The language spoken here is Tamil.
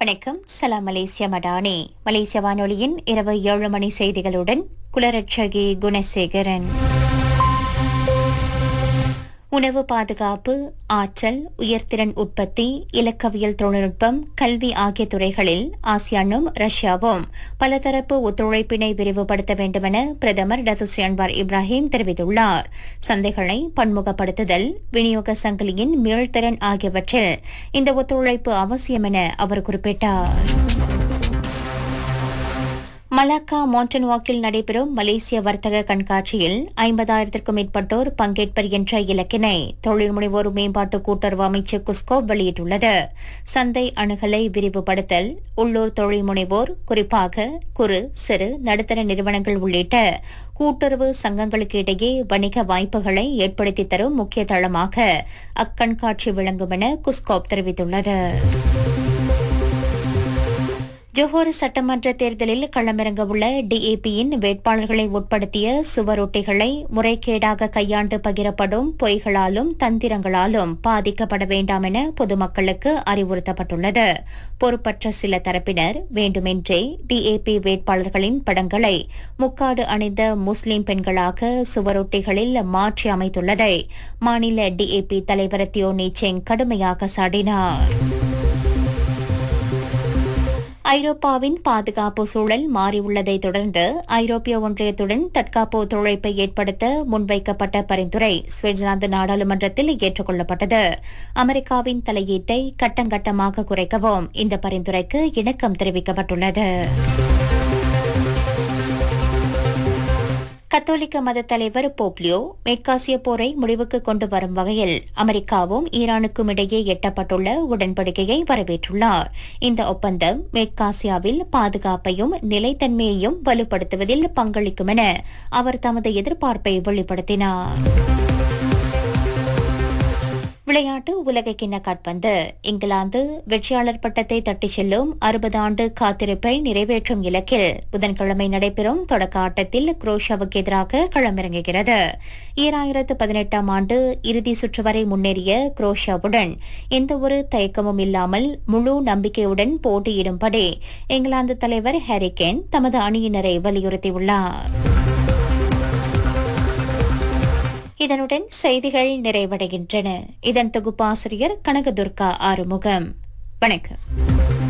வணக்கம் சலாம் மலேசியா மடானி மலேசிய வானொலியின் இரவு ஏழு மணி செய்திகளுடன் குலரட்சகி குணசேகரன் உணவு பாதுகாப்பு ஆற்றல் உயர்திறன் உற்பத்தி இலக்கவியல் தொழில்நுட்பம் கல்வி ஆகிய துறைகளில் ஆசியானும் ரஷ்யாவும் பலதரப்பு ஒத்துழைப்பினை விரிவுபடுத்த வேண்டுமென பிரதமர் டத்துஸ்ரீ அன்வார் இப்ராஹிம் தெரிவித்துள்ளார் சந்தைகளை பன்முகப்படுத்துதல் விநியோக சங்கிலியின் மீள்திறன் ஆகியவற்றில் இந்த ஒத்துழைப்பு அவசியம் என அவர் குறிப்பிட்டார் மலாக்கா மவுண்டன் வாக்கில் நடைபெறும் மலேசிய வர்த்தக கண்காட்சியில் ஐம்பதாயிரத்திற்கும் மேற்பட்டோர் பங்கேற்பர் என்ற இலக்கினை தொழில் முனைவோர் மேம்பாட்டு கூட்டுறவு அமைச்சு குஸ்கோ வெளியிட்டுள்ளது சந்தை அணுகலை விரிவுபடுத்தல் உள்ளூர் தொழில் முனைவோர் குறிப்பாக குறு சிறு நடுத்தர நிறுவனங்கள் உள்ளிட்ட கூட்டுறவு சங்கங்களுக்கு இடையே வணிக வாய்ப்புகளை ஏற்படுத்தி தரும் முக்கிய தளமாக அக்கண்காட்சி விளங்கும் என குஸ்கோப் தெரிவித்துள்ளது ஜோஹர் சட்டமன்ற தேர்தலில் களமிறங்கவுள்ள டிஏபியின் வேட்பாளர்களை உட்படுத்திய சுவரொட்டிகளை முறைகேடாக கையாண்டு பகிரப்படும் பொய்களாலும் தந்திரங்களாலும் பாதிக்கப்பட வேண்டாம் என பொதுமக்களுக்கு அறிவுறுத்தப்பட்டுள்ளது பொறுப்பற்ற சில தரப்பினர் வேண்டுமென்றே டிஏபி வேட்பாளர்களின் படங்களை முக்காடு அணிந்த முஸ்லிம் பெண்களாக சுவரொட்டிகளில் மாற்றி அமைத்துள்ளதை மாநில டிஏபி தலைவர் தியோனி செங் கடுமையாக சாடினார் ஐரோப்பாவின் பாதுகாப்பு சூழல் மாறியுள்ளதை தொடர்ந்து ஐரோப்பிய ஒன்றியத்துடன் தற்காப்பு ஒத்துழைப்பை ஏற்படுத்த முன்வைக்கப்பட்ட பரிந்துரை சுவிட்சர்லாந்து நாடாளுமன்றத்தில் ஏற்றுக்கொள்ளப்பட்டது அமெரிக்காவின் தலையீட்டை கட்டங்கட்டமாக குறைக்கவும் இந்த பரிந்துரைக்கு இணக்கம் தெரிவிக்கப்பட்டுள்ளது கத்தோலிக்க மத தலைவர் போப்லியோ மேற்காசிய போரை முடிவுக்கு கொண்டு வரும் வகையில் அமெரிக்காவும் ஈரானுக்கும் இடையே எட்டப்பட்டுள்ள உடன்படிக்கையை வரவேற்றுள்ளார் இந்த ஒப்பந்தம் மேற்காசியாவில் பாதுகாப்பையும் நிலைத்தன்மையையும் வலுப்படுத்துவதில் பங்களிக்கும் என அவர் தமது எதிர்பார்ப்பை வெளிப்படுத்தினார் விளையாட்டு உலக கிண்ண காட்பந்து இங்கிலாந்து வெற்றியாளர் பட்டத்தை தட்டிச் செல்லும் அறுபது ஆண்டு காத்திருப்பை நிறைவேற்றும் இலக்கில் புதன்கிழமை நடைபெறும் தொடக்க ஆட்டத்தில் குரோஷியாவுக்கு எதிராக களமிறங்குகிறது ஈராயிரத்து பதினெட்டாம் ஆண்டு இறுதி சுற்று வரை முன்னேறிய குரோஷியாவுடன் எந்தவொரு தயக்கமும் இல்லாமல் முழு நம்பிக்கையுடன் போட்டியிடும்படி இங்கிலாந்து தலைவர் ஹாரிகேன் தமது அணியினரை வலியுறுத்தியுள்ளார் இதனுடன் செய்திகள் நிறைவடைகின்றன இதன் தொகுப்பாசிரியர் கனகதுர்கா ஆறுமுகம் வணக்கம்